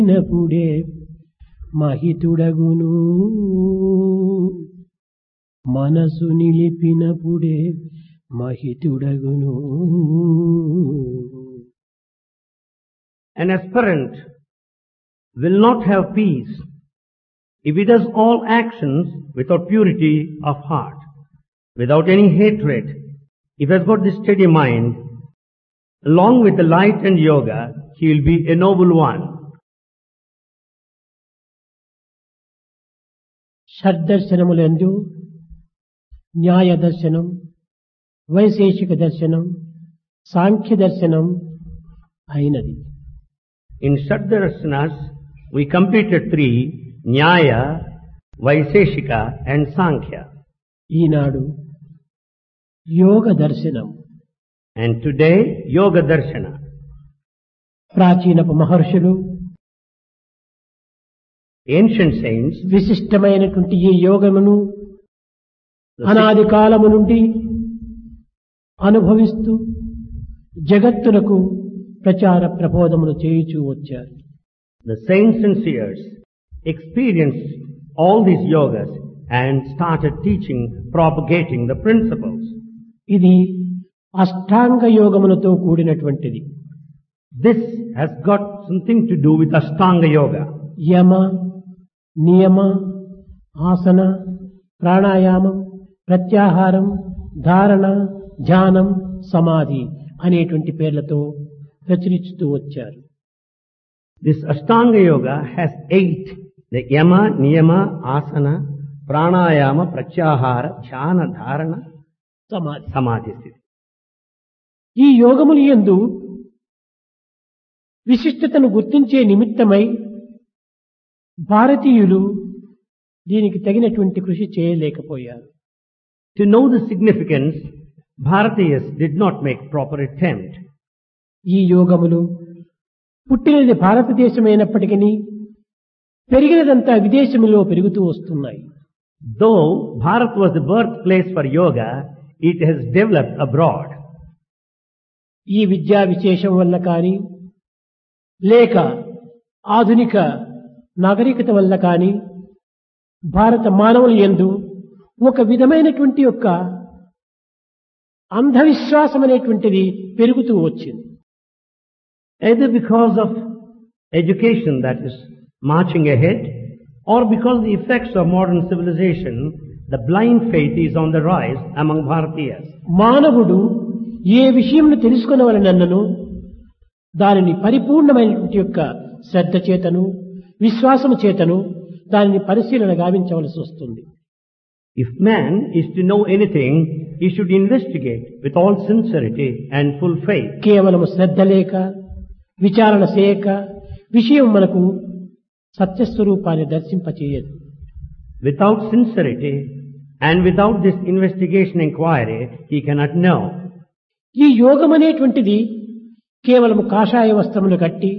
నిలిపినప్పుడే మహితుడగును మనసు నిలిపినప్పుడే మహితుడగును An aspirant will not have peace if he does all actions without purity of heart, without any hatred. If he has got this steady mind, along with the light and yoga, he will be a noble one. షడ్దర్శనములందు న్యాయ దర్శనం వైశేషిక దర్శనం సాంఖ్య దర్శనం అయినది In Shaddarasnas, we completed three, Nyaya, Vaiseshika and Sankhya. ఈనాడు యోగ దర్శనం And today, Yoga Darshana. ప్రాచీనపు మహర్షులు Ancient saints, విశిష్టమైనటువంటి ఈ యోగమును the అనాది కాలము నుండి అనుభవిస్తూ జగత్తులకు ప్రచార ప్రబోధములు చేయుచూ వచ్చారు The saints and seers experienced all these yogas and started teaching, propagating the principles. ఇది అష్టాంగ యోగములతో కూడినటువంటిది This has got something to do with Ashtanga Yoga. యమ నియమ ఆసన ప్రాణాయామం ప్రత్యాహారం ధారణ ధ్యానం సమాధి అనేటువంటి పేర్లతో ప్రచురిస్తూ వచ్చారు This Ashtanga Yoga has eight, the Yama, Niyama, Asana, Pranayama, Pratyahara, Dhyana, Dharana, సమాధి Samadhi. Sthiti. ఈ యోగములు యందు విశిష్టతను గుర్తించే నిమిత్తమై భారతీయులు దీనికి తగినటువంటి కృషి చేయలేకపోయారు To know the significance, Bharatiyas did not make proper attempt. ఈ యోగములు పుట్టినది భారతదేశమైనప్పటికీ పెరిగినదంతా విదేశములో పెరుగుతూ వస్తున్నాయి Though Bharat was the birthplace for yoga, it has developed abroad. ఈ విద్యా విశేషం వల్ల కానీ లేక ఆధునిక నాగరికత వల్ల కానీ భారత మానవుల యందు ఒక విధమైనటువంటి యొక్క అంధవిశ్వాసం అనేటువంటిది పెరుగుతూ వచ్చింది Either because of education that is marching ahead, or because the effects of modern civilization, the blind faith is on the rise among Bharatiyas. మానవుడు ఏ విషయంను తెలుసుకునవలనన్నను దానిని పరిపూర్ణమైనటువంటి యొక్క శ్రద్ధ చేతను విశ్వాసము చేతను దానిని పరిశీలన గావించవలసి వస్తుంది If man is to know anything, he should investigate with all sincerity and full faith. కేవలము శ్రద్ధ లేక విచారణ చేయక విషయం మనకు సత్యస్వరూపాన్ని దర్శింపచేయదు Without sincerity and without this investigation inquiry, he cannot know. ఈ యోగం అనేటువంటిది కేవలము కాషాయ వస్త్రములు కట్టి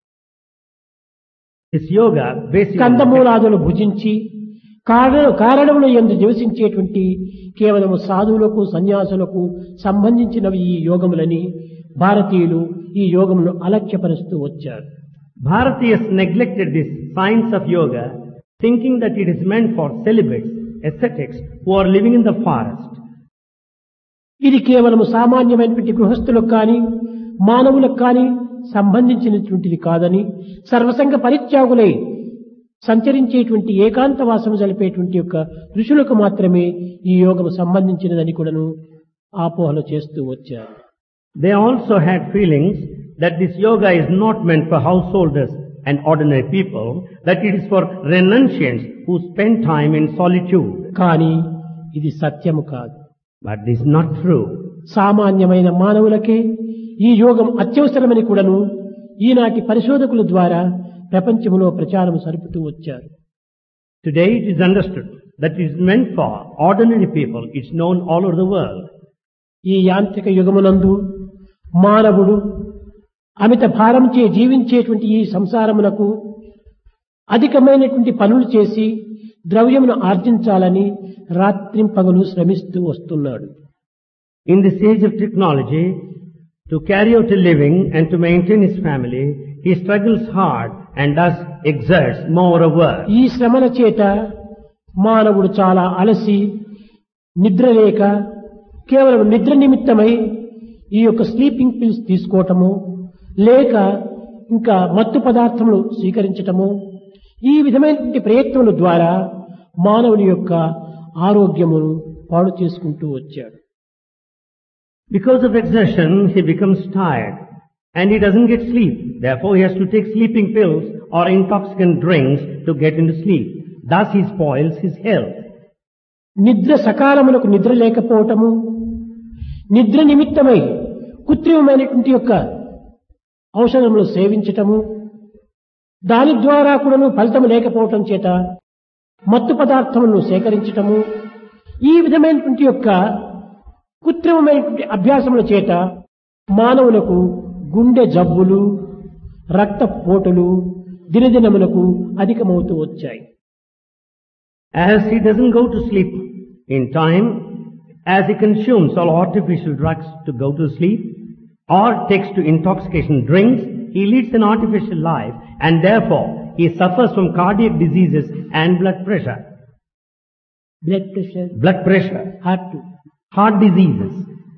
This yoga basically కందమూలాదులు భుజించి కారణ కారణముల ఎందు నివసించేటువంటి కేవలము సాధువులకు సన్యాసులకు సంబంధించినవి ఈ యోగములని భారతీయులు ఈ యోగమును అలక్ష్యపరుస్తూ వచ్చారు Bharatiyas neglected this science of yoga, thinking that it is meant for celibates, ascetics who are living in the forest. ఇది కేవలము సామాన్యమైనటువంటి గృహస్థులకు కానీ మానవులకు కానీ సంబంధించినటువంటిది కాదని సర్వసంగ పరిత్యాగులై సంచరించేటువంటి ఏకాంతవాసము జరిపేటువంటి యొక్క ఋషులకు మాత్రమే ఈ యోగము సంబంధించినదని కూడాను ఆపోహలు చేస్తూ వచ్చారు They also had feelings that this yoga is not meant for householders and ordinary people, that it is for renunciants who spend time in solitude. కానీ ఇది సత్యము కాదు But this is not true. సామాన్యమైన మానవులకే ఈ యోగం అత్యవసరమని కూడాను ఈనాటి పరిశోధకుల ద్వారా ప్రపంచంలో ప్రచారం సరుపుతూ వచ్చారు Today it is understood that it is meant for ordinary people. It's known all over the world. ఈ యాంత్రిక యుగమునందు మానవుడు అమిత భారంచే జీవించేటువంటి ఈ సంసారమునకు అధికమైనటువంటి పనులు చేసి ద్రవ్యమును ఆర్జించాలని రాత్రింపగలు శ్రమిస్తూ వస్తున్నాడు In this age of technology, to carry out a living and to maintain his family, he struggles hard and thus exerts more work. ఈ శ్రమల చేత మానవుడు చాలా అలసి నిద్ర లేక కేవలం నిద్ర నిమిత్తమై ఈ యొక్క స్లీపింగ్ పిల్స్ తీసుకోవటము లేక ఇంకా మత్తు పదార్థములు స్వీకరించటము ఈ విధమైనటువంటి ప్రయత్నముల ద్వారా మానవుని యొక్క ఆరోగ్యమును పాడు చేసుకుంటూ వచ్చాడు Because of exertion, he becomes tired and he doesn't get sleep. Therefore, he has to take sleeping pills or intoxicant drinks to get into sleep. Thus, he spoils his health. నిద్ర సకాలములకు నిద్ర లేకపోవటము నిద్ర నిమిత్తమై కృత్రిమమైనటువంటి యొక్క ఔషధములు సేవించటము దాని ద్వారా కూడాను ఫలితం లేకపోవటం చేత మత్తు పదార్థములను సేకరించటము ఈ విధమైనటువంటి యొక్క కృత్రిమమైనటువంటి అభ్యాసముల చేత మానవులకు గుండె జబ్బులు రక్తపోటులు దినదినములకు అధికమవుతూ వచ్చాయి As he doesn't go to sleep in time, as he consumes all artificial drugs to go to sleep, or takes to intoxication drinks, he leads an artificial life and therefore he suffers from cardiac diseases and blood pressure. Blood pressure Blood pressure, heart heart diseases.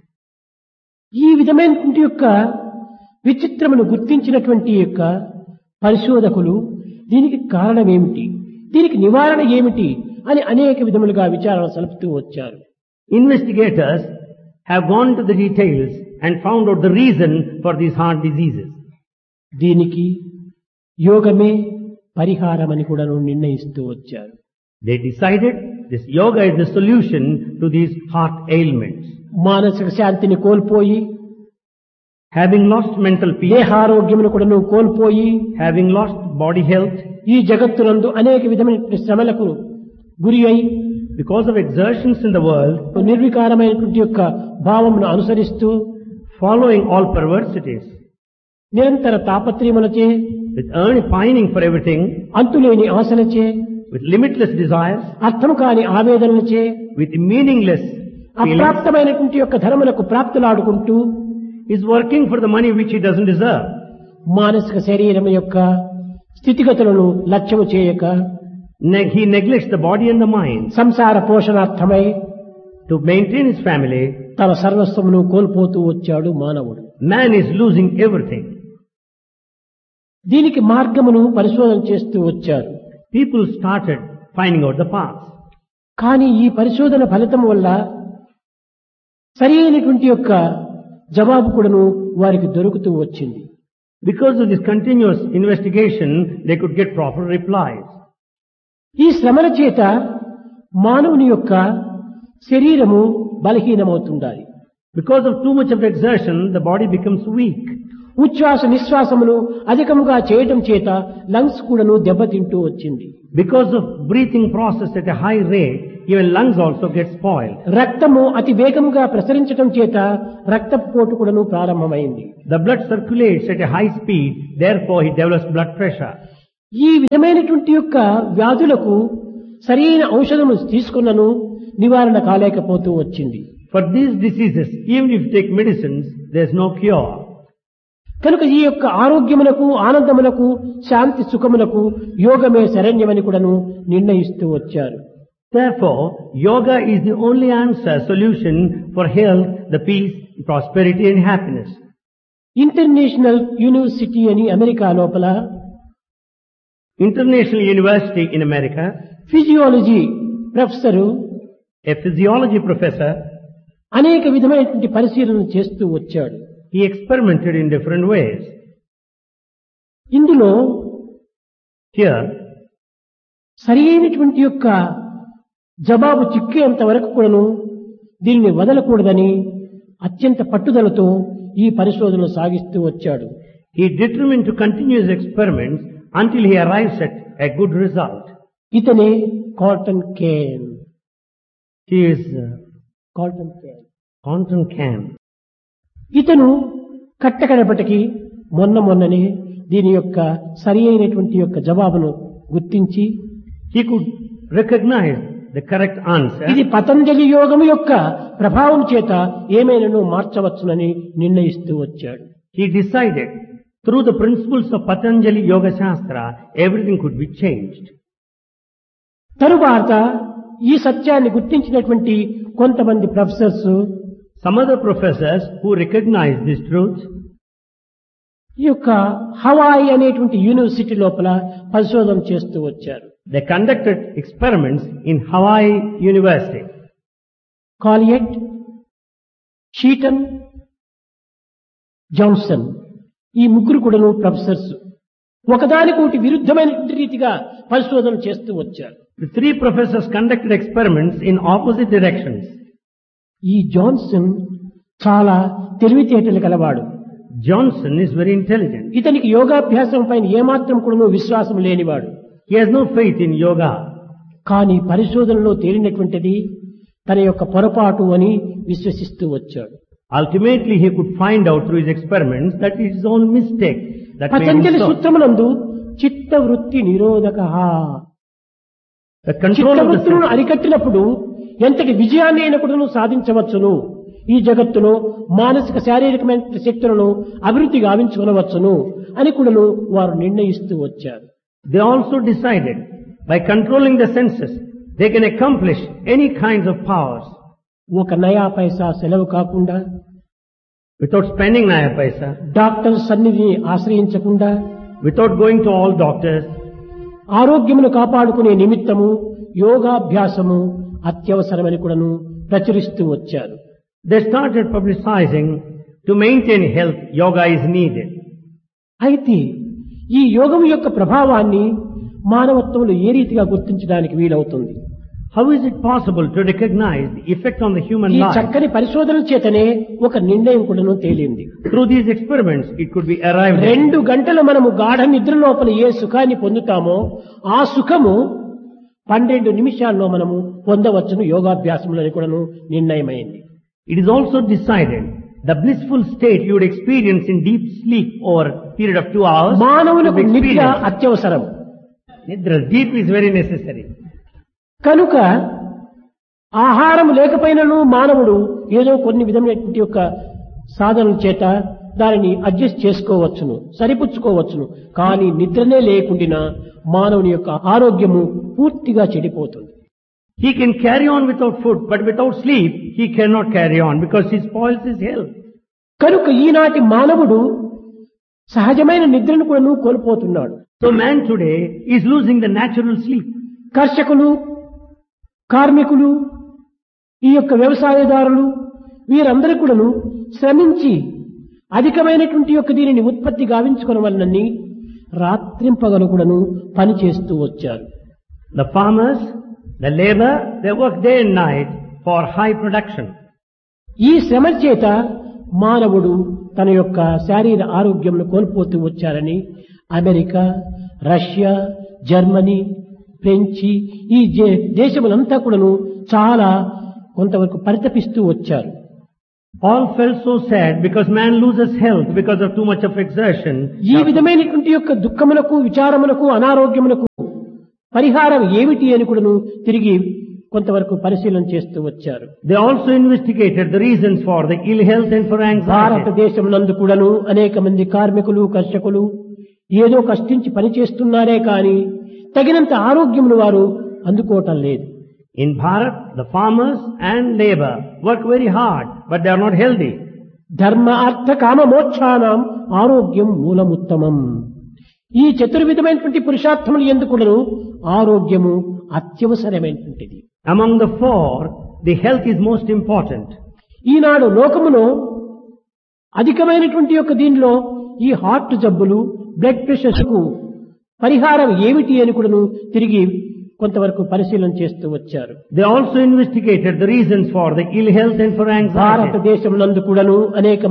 ఈ విధమైనటువంటి యొక్క విచిత్రమును గుర్తించినటువంటి యొక్క పరిశోధకులు దీనికి కారణం ఏమిటి దీనికి నివారణ ఏమిటి అని అనేక విధములుగా విచారణ సలుపుతూ వచ్చారు Investigators have gone to the details and found out the reason for these heart diseases. దీనికి యోగమే పరిహారమని కూడా నిర్ణయిస్తూ వచ్చారు They decided this yoga is the solution to these heart ailments. మానసిక శాంతిని కోల్పోయి Having lost mental peace, దేహారోగ్యమును కూడా నువ్వు కోల్పోయి having lost body health, ఈ జగత్తునందు అనేక విధమైనటువంటి శ్రమలకు గురి అయి because of exertions in the world, నిర్వికారమైనటువంటి యొక్క భావమును అనుసరిస్తూ following all perversities, నిరంతర తాపత్రయములచే with earning, pining for everything, అంతులేని ఆశలచే with limitless desires, అర్థం కాని ఆవేదనలచే with meaningless feelings, అప్రాప్తమైనటువంటి యొక్క ధర్మలకు ప్రాప్తులాడుకుంటూ is working for the money which he doesn't deserve. మానసిక శరీరం యొక్క స్థితిగతులను లక్ష్యము చేయక Ne- he neglects the body and the mind సంసార పోషణార్థమై to maintain his family. తన సర్వస్వమును కోల్పోతూ వచ్చాడు మానవుడు Man is losing everything. దీనికి మార్గమును పరిశోధన చేస్తూ వచ్చారు People started finding out the path. కానీ ఈ పరిశోధన ఫలితం వల్ల సరి అయినటువంటి యొక్క జవాబు కూడాను వారికి దొరుకుతూ వచ్చింది Because of this continuous investigation, they could get proper replies. ఈ శ్రమల చేత మానవుని యొక్క శరీరము బలహీనమవుతుండాలి Because of too much of exertion, the body becomes weak. ఉచ్ఛ్వాస నిశ్వాసములు అధికముగా చేయటం చేత లంగ్స్ కూడాను దెబ్బతింటూ వచ్చింది Because of breathing process at a high rate, even lungs also get spoiled. రక్తము అతి వేగముగా ప్రసరించటం చేత రక్తపోటు కూడాను ప్రారంభమైంది The blood circulates at a high speed, therefore he develops blood pressure. ఈ విధమైనటువంటి యొక్క వ్యాధులకు సరైన ఔషధము తీసుకున్నను నివారణ కాలేకపోతూ వచ్చింది For these diseases, even if you take medicines, there's no cure. కనుక ఈ యొక్క ఆరోగ్యములకు ఆనందములకు శాంతి సుఖములకు యోగమే శరణ్యమని కూడాను నిర్ణయిస్తూ వచ్చారు Therefore, yoga is the only answer, solution for health, the peace, prosperity and happiness. International University అని అమెరికా లోపల International University in America, physiology professor a physiology professor, అనేక విధమైనటువంటి పరిశీలన చేస్తూ వచ్చాడు he experimented in different ways. ఇందులో Here, సరి అయినటువంటి యొక్క జవాబు చిక్కేంత వరకు కూడాను దీనిని వదలకూడదని అత్యంత పట్టుదలతో ఈ పరిశోధనలు సాగిస్తూ వచ్చాడు he determined to continue his experiments until he arrives at a good result. ఇతనే Cotton Kane He is uh, Cotton Kane Quantum Can. ఇతను కట్టకడపటికి మొన్న మొన్ననే దీని యొక్క సరి అయినటువంటి యొక్క జవాబును గుర్తించి He could recognize the correct answer. ఇది పతంజలి యోగము యొక్క ప్రభావం చేత ఏమైనాను మార్చవచ్చునని నిర్ణయిస్తూ వచ్చాడు He decided Through the principles of Patanjali Yoga Shastra, everything could be changed. తరువాత ఈ సత్యాన్ని గుర్తించినటువంటి కొంతమంది professors Some other professors who recognized this truth ఈ యొక్క హవాయి అనేటువంటి యూనివర్సిటీ లోపల పరిశోధన చేస్తూ వచ్చారు They conducted experiments in Hawaii University. Caliot Seaton Johnson ఈ ముగ్గురు కూడాను ప్రొఫెసర్స్ ఒకదానికొకటి విరుద్ధమైనటువంటి రీతిగా పరిశోధన చేస్తూ వచ్చారు The three professors conducted experiments in opposite directions. ఈ జాన్సన్ చాలా తెలివితేటలు గలవాడు Johnson is very intelligent. ఇతనికి యోగాభ్యాసం పైన ఏమాత్రం కూడా విశ్వాసం లేనివాడు He has no faith in yoga. కానీ పరిశోధనలో తేలినటువంటిది తన యొక్క పొరపాటు అని విశ్వసిస్తూ వచ్చాడు Ultimately, he could find out through his experiments that it is his own mistake that made him Patanjali so. సూత్రమునందు చిత్తవృత్తి నిరోధక The control of the చిత్తవృత్తులను senses. అరికట్టినప్పుడు ఎంతటి విజయాన్ని అయినా కూడాను సాధించవచ్చును ఈ జగత్తులో మానసిక శారీరకమైన శక్తులను అభివృద్ధి గావించుకొనవచ్చును అని కూడాను వారు నిర్ణయిస్తూ వచ్చారు They also decided by controlling the senses, they can accomplish any kinds of powers ఒక నయా పైసా సెలవు కాకుండా without spending naya paisa, doctor సన్నిధిని ఆశ్రయించకుండా without going to all doctors. ఆరోగ్యమును కాపాడుకునే నిమిత్తము యోగాభ్యాసము అత్యవసరమని కూడాను ప్రచురిస్తూ వచ్చారు They started publicizing to maintain health, yoga is needed. అయితే ఈ యోగం యొక్క ప్రభావాన్ని మానవత్వంలో ఏ రీతిగా గుర్తించడానికి వీలవుతుంది How is it possible to recognize the effect on the human ఈ life? చక్కని పరిశోధన చేతనే ఒక నిర్ణయం కూడాను తేలింది Through these experiments, it could be arrived at. రెండు గంటలు మనము గాఢ నిద్ర లోపల ఏ సుఖాన్ని పొందుతామో ఆ సుఖము పన్నెండు నిమిషాల్లో మనము పొందవచ్చును యోగాభ్యాసంలో కూడాను నిర్ణయమైంది It is also decided the blissful state you would experience in deep sleep over a period of two hours. మానవులకు could be నిద్ర experienced. అత్యవసరం Nidra, deep is very necessary. కనుక ఆహారం లేకపోయినను మానవుడు ఏదో కొన్ని విధమైనటువంటి యొక్క సాధనల చేత దానిని అడ్జస్ట్ చేసుకోవచ్చును సరిపుచ్చుకోవచ్చును కానీ నిద్రనే లేకుండా మానవుని యొక్క ఆరోగ్యము పూర్తిగా చెడిపోతుంది He can carry on without food, but without sleep, he cannot carry on because he spoils his health. కనుక ఈనాటి మానవుడు సహజమైన నిద్రను కూడా కోల్పోతున్నాడు So man today is losing the natural sleep. కర్షకులు కార్మికులు ఈ యొక్క వ్యవసాయదారులు వీరందరూ కూడాను శ్రమించి అధికమైనటువంటి యొక్క దీనిని ఉత్పత్తి గావించుకున్న వలనని రాత్రింపగలు కూడాను పని చేస్తూ వచ్చారు The farmers, the labor, they work day and night for high production. ఈ శ్రమ చేత మానవుడు తన యొక్క శారీర ఆరోగ్యంను కోల్పోతూ వచ్చారని అమెరికా రష్యా జర్మనీ ఫ్రెంచి ఈ జే- దేశములంతా కూడాను చాలా కొంతవరకు పరితపిస్తూ వచ్చారు All felt so sad because man loses health because of too much of exertion. ఈ విధమైనటువంటి యొక్క దుఃఖములకు విచారములకు అనారోగ్యములకు పరిహారం ఏమిటి అని కూడాను తిరిగి కొంతవరకు పరిశీలన చేస్తూ వచ్చారు They also investigated the reasons for the ill health and for anxiety. భారతదేశం నందు కూడాను అనేక మంది కార్మికులు కర్షకులు ఏదో కష్టించి పని చేస్తున్నారే కానీ తగినంత ఆరోగ్యమును వారు అందుకోవటం లేదు In Bharat, the farmers and labor work very hard, but they are not healthy. ధర్మ అర్థ కామ మోక్షానం ఆరోగ్యం మూలముత్తమం ఈ చతుర్విధమైనటువంటి పురుషార్థములు ఎందుకులను ఆరోగ్యము అత్యవసరమైనటువంటిది Among the four, the health is most important. ఈనాడు లోకములో అధికమైనటువంటి యొక్క దీనిలో ఈ హార్ట్ జబ్బులు బ్లడ్ ప్రెషర్స్ కు పరిహారం ఏమిటి అని కూడాను తిరిగి కొంతవరకు పరిశీలన చేస్తూ వచ్చారు They also investigated the reasons for the ill health and for anxiety. భారతదేశం నందు కూడాను అనేక